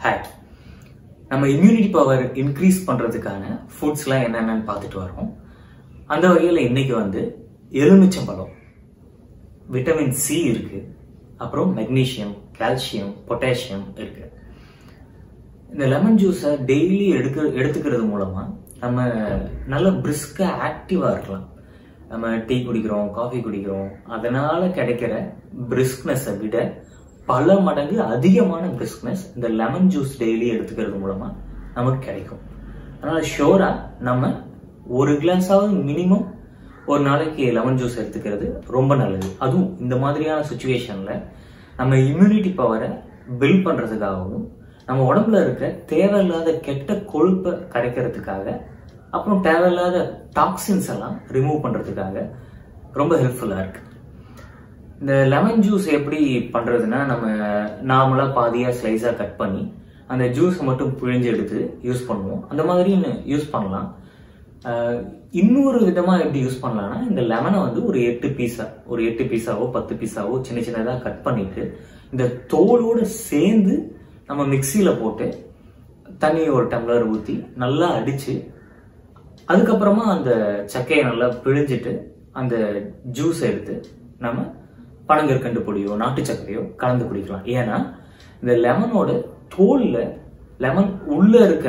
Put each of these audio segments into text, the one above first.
hi நம்ம immunity power increase பண்றதுக்கான ஃபுட்ஸ்லாம் என்னென்னு பார்த்துட்டு வரோம் அந்த வகையில் இன்னைக்கு வந்து எலுமிச்சம்பழம் விட்டமின் சி இருக்கு அப்புறம் மெக்னீசியம் கால்சியம் பொட்டாசியம் இருக்கு இந்த லெமன் ஜூஸை டெய்லி எடுக்க எடுத்துக்கிறது மூலமா நம்ம நல்ல பிரிஸ்கா ஆக்டிவா இருக்கலாம் நம்ம டீ குடிக்கிறோம் காஃபி குடிக்கிறோம் அதனால கிடைக்கிற பிரிஸ்க்னஸை விட பல மடங்கு அதிகமான பிரிஸ்க்னஸ் இந்த லெமன் ஜூஸ் டெய்லி எடுத்துக்கிறது மூலமா நமக்கு கிடைக்கும் அதனால ஷோரா நம்ம ஒரு கிளாஸாவது மினிமம் ஒரு நாளைக்கு லெமன் ஜூஸ் எடுத்துக்கிறது ரொம்ப நல்லது அதுவும் இந்த மாதிரியான சுச்சுவேஷன்ல நம்ம இம்யூனிட்டி பவரை பில்ட் பண்றதுக்காகவும் நம்ம உடம்புல இருக்க தேவையில்லாத கெட்ட கொழுப்பை கரைக்கிறதுக்காக அப்புறம் தேவையில்லாத டாக்ஸின்ஸ் எல்லாம் ரிமூவ் பண்றதுக்காக ரொம்ப ஹெல்ப்ஃபுல்லா இருக்கு இந்த லெமன் ஜூஸ் எப்படி பண்றதுன்னா நம்ம நார்மலா பாதியா ஸ்லைஸா கட் பண்ணி அந்த ஜூஸ் மட்டும் பிழிஞ்சு எடுத்து யூஸ் பண்ணுவோம் அந்த மாதிரி யூஸ் பண்ணலாம் ஆஹ் இன்னொரு விதமா எப்படி யூஸ் பண்ணலாம்னா இந்த லெமனை வந்து ஒரு எட்டு பீஸா ஒரு எட்டு பீஸாவோ பத்து பீஸாவோ சின்ன சின்னதா கட் பண்ணிட்டு இந்த தோலோட சேர்ந்து நம்ம மிக்சியில போட்டு தண்ணி ஒரு டம்ளர் ஊத்தி நல்லா அடிச்சு அதுக்கப்புறமா அந்த சக்கையை நல்லா பிழிஞ்சிட்டு அந்த ஜூஸ் எடுத்து நம்ம பனங்கற்கண்டு பொடியோ நாட்டு சர்க்கரையோ கலந்து குடிக்கலாம் ஏன்னா இந்த லெமனோட தோல்ல லெமன் உள்ள இருக்க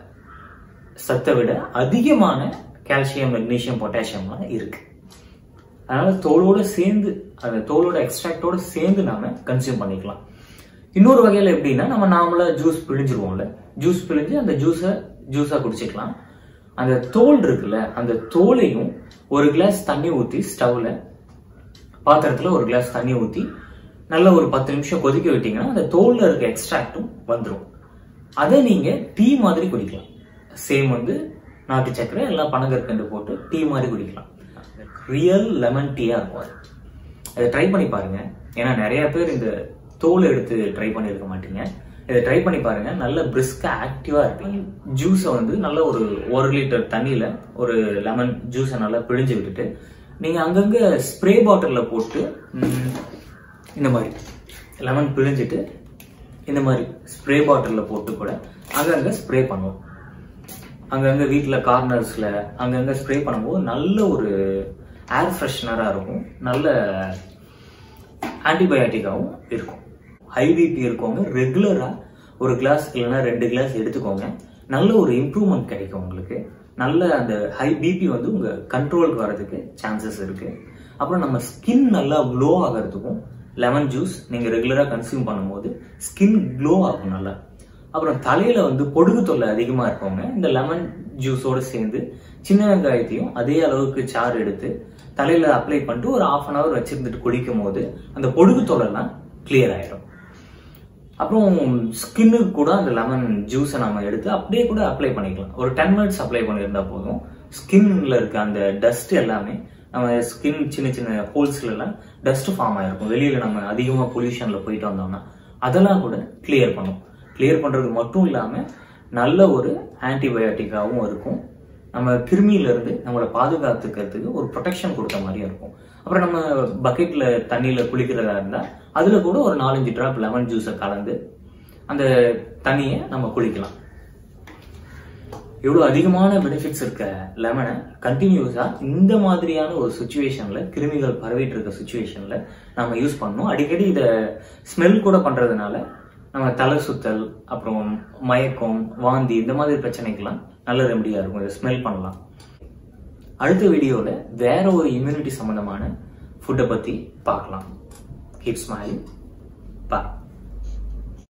சத்தை விட அதிகமான கால்சியம் மெக்னீசியம் பொட்டாசியம்லாம் இருக்கு அதனால தோலோட சேர்ந்து அந்த தோலோட எக்ஸ்ட்ராக்டோட சேர்ந்து நாம கன்சியூம் பண்ணிக்கலாம் இன்னொரு வகையில எப்படின்னா நம்ம நார்மலா ஜூஸ் பிழிஞ்சிருவோம்ல ஜூஸ் பிழிஞ்சு அந்த ஜூஸை ஜூஸா குடிச்சிக்கலாம் அந்த தோல் இருக்குல்ல அந்த தோலையும் ஒரு கிளாஸ் தண்ணி ஊத்தி ஸ்டவ்ல பாத்திரத்துல ஒரு கிளாஸ் தண்ணி ஊத்தி நல்ல ஒரு பத்து நிமிஷம் கொதிக்க விட்டீங்கன்னா அந்த தோல்ல இருக்க எக்ஸ்ட்ராக்டும் வந்துடும் அதை நீங்க டீ மாதிரி குடிக்கலாம் சேம் வந்து நாட்டு சக்கரை எல்லாம் பனங்கற்கண்டு போட்டு டீ மாதிரி குடிக்கலாம் ரியல் லெமன் டீயா இருக்கும் அது அதை ட்ரை பண்ணி பாருங்க ஏன்னா நிறைய பேர் இந்த தோல் எடுத்து ட்ரை பண்ணியிருக்க மாட்டீங்க இதை ட்ரை பண்ணி பாருங்க நல்ல பிரிஸ்கா ஆக்டிவா இருப்பீங்க ஜூஸை வந்து நல்ல ஒரு ஒரு லிட்டர் தண்ணியில ஒரு லெமன் ஜூஸை நல்லா பிழிஞ்சு விட்டுட்டு நீங்க அங்கங்க ஸ்ப்ரே பாட்டில்ல போட்டு ம், இந்த மாதிரி லெமன் பிழிஞ்சிட்டு இந்த மாதிரி ஸ்ப்ரே பாட்டில்ல போட்டு கூட அங்கங்க ஸ்ப்ரே பண்ணுவோம் அங்கங்க வீட்ல கார்னர்ஸ்ல அங்கங்க ஸ்ப்ரே பண்ணும்போது நல்ல ஒரு ஏர் ஃப்ரெஷ்னரா இருக்கும் நல்ல ஆன்டிபயோட்டிக்காவும் இருக்கும் ஹை பிபி இருக்கவங்க ரெகுலரா ஒரு கிளாஸ் இல்லைன்னா ரெண்டு கிளாஸ் எடுத்துக்கோங்க நல்ல ஒரு இம்ப்ரூவ்மெண்ட் கிடைக்கும் உங்களுக்கு நல்ல அந்த ஹை பிபி வந்து உங்க கண்ட்ரோலுக்கு வர்றதுக்கு சான்சஸ் இருக்கு அப்புறம் நம்ம ஸ்கின் நல்லா க்ளோ ஆகிறதுக்கும் லெமன் ஜூஸ் நீங்க ரெகுலரா கன்சியூம் பண்ணும்போது ஸ்கின் க்ளோ ஆகும் நல்லா அப்புறம் தலையில வந்து பொடுகு தொல்லை அதிகமா இருக்கவங்க இந்த லெமன் ஜூஸோட சேர்ந்து சின்ன வெங்காயத்தையும் அதே அளவுக்கு சாறு எடுத்து தலையில அப்ளை பண்ணிட்டு ஒரு ஆஃப் அன் ஹவர் வச்சிருந்துட்டு குடிக்கும் போது அந்த பொடுகு தொல்லைலாம் கிளியர் ஆயிடும் அப்புறம் ஸ்கின்னுக்கு கூட அந்த லெமன் ஜூஸை நம்ம எடுத்து அப்படியே கூட அப்ளை பண்ணிக்கலாம் ஒரு டென் மினிட்ஸ் அப்ளை பண்ணியிருந்தா போதும் ஸ்கின்ல இருக்க அந்த டஸ்ட் எல்லாமே நம்ம ஸ்கின் சின்ன சின்ன ஹோல்ஸ்ல எல்லாம் டஸ்ட் ஃபார்ம் ஆயிருக்கும் வெளியில நம்ம அதிகமா பொல்யூஷன்ல போயிட்டு வந்தோம்னா அதெல்லாம் கூட கிளியர் பண்ணும் கிளியர் பண்றது மட்டும் இல்லாம நல்ல ஒரு ஆன்டிபயோட்டிக்காவும் இருக்கும் நம்ம கிருமியில இருந்து நம்மளை பாதுகாத்துக்கிறதுக்கு ஒரு ப்ரொடெக்ஷன் கொடுத்த மாதிரியும் இருக்கும் அப்புறம் நம்ம பக்கெட்ல தண்ணியில குளிக்கிறதா இருந்தா அதுல கூட ஒரு நாலஞ்சு டிராப் லெமன் ஜூஸை கலந்து அந்த தண்ணியை நம்ம குளிக்கலாம் இவ்வளவு அதிகமான பெனிஃபிட்ஸ் இருக்க லெமனை கண்டினியூஸா இந்த மாதிரியான ஒரு சுச்சுவேஷன்ல கிருமிகள் பரவிட்டு இருக்க சுச்சுவேஷன்ல நம்ம யூஸ் பண்ணணும் அடிக்கடி இத ஸ்மெல் கூட பண்றதுனால நம்ம தலை சுத்தல் அப்புறம் மயக்கம் வாந்தி இந்த மாதிரி பிரச்சனைக்கெல்லாம் நல்ல ரெமடியா இருக்கும் இதை ஸ்மெல் பண்ணலாம் அடுத்த வீடியோல வேற ஒரு இம்யூனிட்டி சம்பந்தமான ஃபுட்டை பத்தி பார்க்கலாம் கீப் ஸ்மைலிங் பாய்